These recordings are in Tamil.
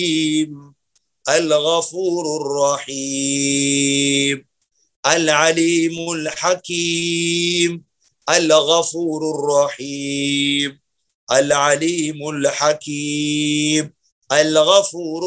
الغفور الرحيم العليم الحكيم الغفور الرحيم العليم الحكيم الغفور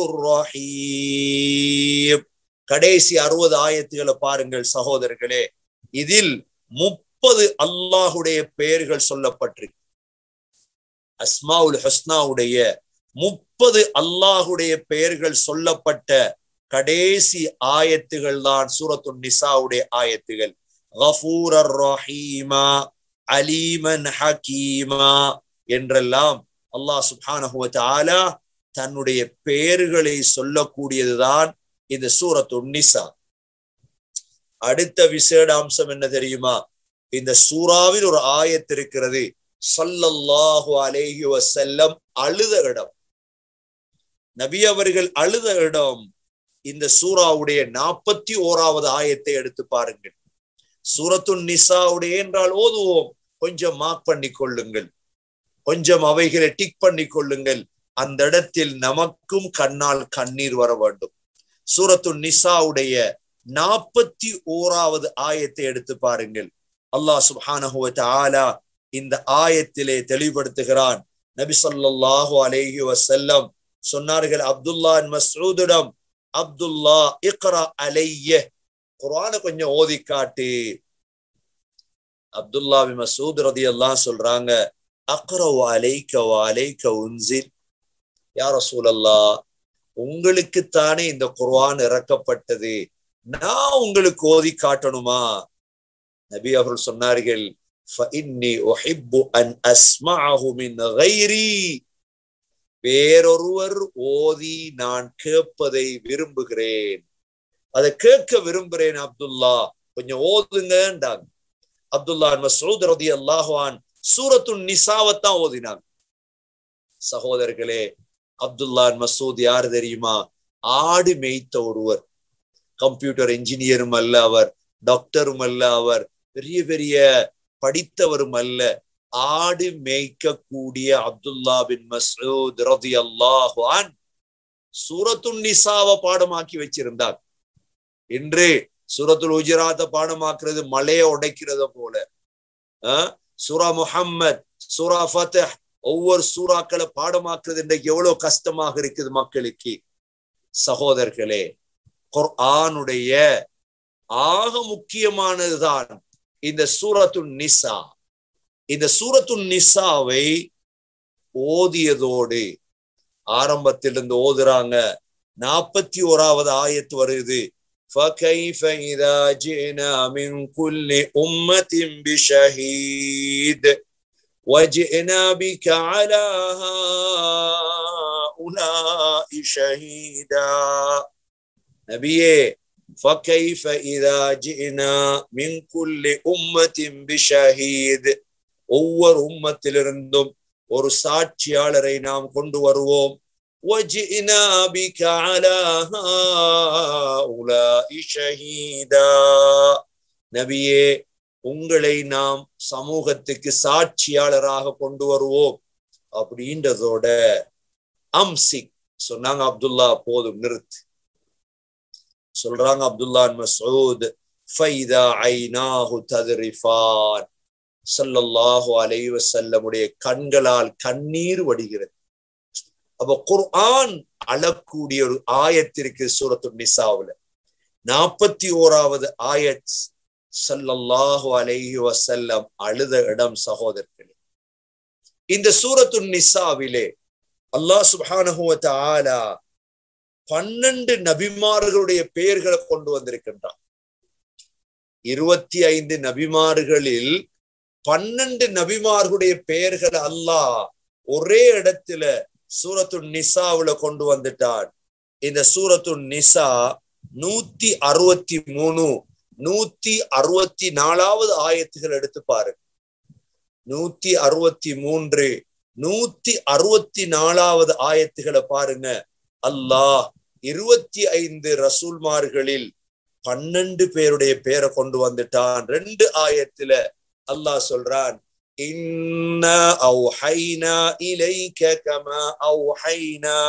الرحيم கடைசி அறுபது ஆயத்துகளை பாருங்கள் சகோதரர்களே இதில் முப்பது அல்லாஹுடைய பெயர்கள் சொல்லப்பட்டிருக்கு அஸ்மாவுல் ஹஸ்னாவுடைய முப்பது அல்லாஹுடைய பெயர்கள் சொல்லப்பட்ட கடைசி ஆயத்துகள் தான் சூரத்து நிசாவுடைய ஆயத்துகள் கஃபூரர் ரஹீமா அலீமன் ஹக்கீமா என்றெல்லாம் அல்லாஹ் சுப்ஹானஹு வ தஆலா தன்னுடைய பெயர்களை சொல்லக்கூடியதுதான் இந்த சூரத்து நிசா அடுத்த விசேட அம்சம் என்ன தெரியுமா இந்த சூறாவில் ஒரு ஆயத்து இருக்கிறது சல்லல்லாஹு அலைஹி வசல்லம் அழுத இடம் நபி அவர்கள் அழுத இடம் இந்த சூறாவுடைய நாற்பத்தி ஓராவது ஆயத்தை எடுத்து பாருங்கள் சூரத்து நிசாவுடைய என்றால் ஓதுவோம் கொஞ்சம் மார்க் பண்ணி கொள்ளுங்கள் கொஞ்சம் அவைகளை டிக் பண்ணி கொள்ளுங்கள் அந்த இடத்தில் நமக்கும் கண்ணால் கண்ணீர் வர வேண்டும் சூரத்து நிசாவுடைய நாற்பத்தி ஓராவது ஆயத்தை எடுத்து பாருங்கள் அல்லாஹ் சுப்ஹானஹு வ தஆலா இந்த ஆயத்திலே தெளிவுபடுத்துகிறான் நபி ஸல்லல்லாஹு அலைஹி வஸல்லம் சொன்னார்கள் அப்துல்லா மஸ்ஊதிடம் அப்துல்லா இக்ரா அலைய குர்ஆனை கொஞ்சம் ஓதி காட்டு அப்துல்லா பின் மசூத் ரதியல்லாஹு சொல்றாங்க அக்ரவு அலைக்க வ அலைக்க உன்சில் யா ரசூலல்லாஹ் உங்களுக்குத்தானே இந்த குர்ஆன் இறக்கப்பட்டது நான் உங்களுக்கு ஓதி காட்டணுமா நபி அவர்கள் சொன்னார்கள் فإني أحب أن أسمعه من غيري வேறொருவர் ஓதி நான் கேட்பதை விரும்புகிறேன் அதை கேட்க விரும்புகிறேன் அப்துல்லா கொஞ்சம் ஓதுங்கன்றாங்க அப்துல்லா மசூத் ரதி அல்லாஹான் சூரத்து நிசாவத்தான் ஓதினாங்க சகோதரர்களே அப்துல்லா மசூத் யார் தெரியுமா ஆடு மேய்த்த ஒருவர் கம்ப்யூட்டர் இன்ஜினியரும் அல்ல அவர் டாக்டரும் அல்ல அவர் பெரிய பெரிய படித்தவரும் அல்ல ஆடு மேய்க்கக்கூடிய அப்துல்லா பின் மசூத் ரதி அல்லாஹான் சூரத்துன் நிசாவை பாடமாக்கி வச்சிருந்தார் இன்று சூரத்துல் உஜராத்த பாடமாக்குறது மலையை உடைக்கிறத போல சூரா முஹம்மத் சூரா ஃபத்தஹ் ஒவ்வொரு சூறாக்களை பாடமாக்குறது இன்றைக்கு எவ்வளவு கஷ்டமாக இருக்குது மக்களுக்கு சகோதரர்களே குர்ஆனுடைய ஆக முக்கியமானதுதான் இந்த சூரத்து நிசா இந்த சூரத்து நிசாவை ஓதியதோடு ஆரம்பத்திலிருந்து ஓதுறாங்க நாற்பத்தி ஓராவது ஆயத்து வருது فكيف إذا جئنا من كل أمة بشهيد وجئنا بك على هؤلاء شهيدا نبيه فكيف إذا جئنا من كل أمة بشهيد ஒவ்வொரு உம்மத்திலிருந்தும் ஒரு சாட்சியாளரை நாம் கொண்டு வருவோம் وجئنا بك على هؤلاء شهيدا நபியே உங்களை நாம் சமூகத்துக்கு சாட்சியாளராக கொண்டு வருவோம் அப்படின்றதோட அம்சிக் சொன்னாங்க அப்துல்லா போதும் நிறுத்து சொல்றாங்க அப்துல்லா மசூத் ஃபைதா ஐநாஹு தத்ரிஃபான் ஸல்லல்லாஹு அலைஹி வஸல்லமுடைய கண்களால் கண்ணீர் வடிகிறது அப்ப குர்ஆன் அழக்கூடிய ஒரு ஆயத்திற்கு சூரத்து நிசாவுல நாற்பத்தி ஓராவது ஆயத் சல்லல்லாஹு அலைஹி வசல்லம் அழுத இடம் சகோதரர்களே இந்த சூரத்து நிசாவிலே அல்லாஹ் சுப்ஹானஹு வ தஆலா பன்னெண்டு நபிமார்களுடைய பெயர்களை கொண்டு வந்திருக்கின்றான் இருபத்தி ஐந்து நபிமார்களில் பன்னெண்டு நபிமார்களுடைய பெயர்களை அல்லாஹ் ஒரே இடத்துல சூரத்து நிசாவுல கொண்டு வந்துட்டான் இந்த சூரத்து நிசா நூத்தி அறுபத்தி மூணு நூத்தி அறுபத்தி நாலாவது ஆயத்துகள் எடுத்து பாருங்க நூத்தி அறுபத்தி மூன்று நூத்தி அறுபத்தி நாலாவது ஆயத்துகளை பாருங்க அல்லாஹ் இருபத்தி ஐந்து ரசூல்மார்களில் பன்னெண்டு பேருடைய பேரை கொண்டு வந்துட்டான் ரெண்டு ஆயத்துல அல்லாஹ் சொல்றான் إنا أوحينا إليك كما أوحينا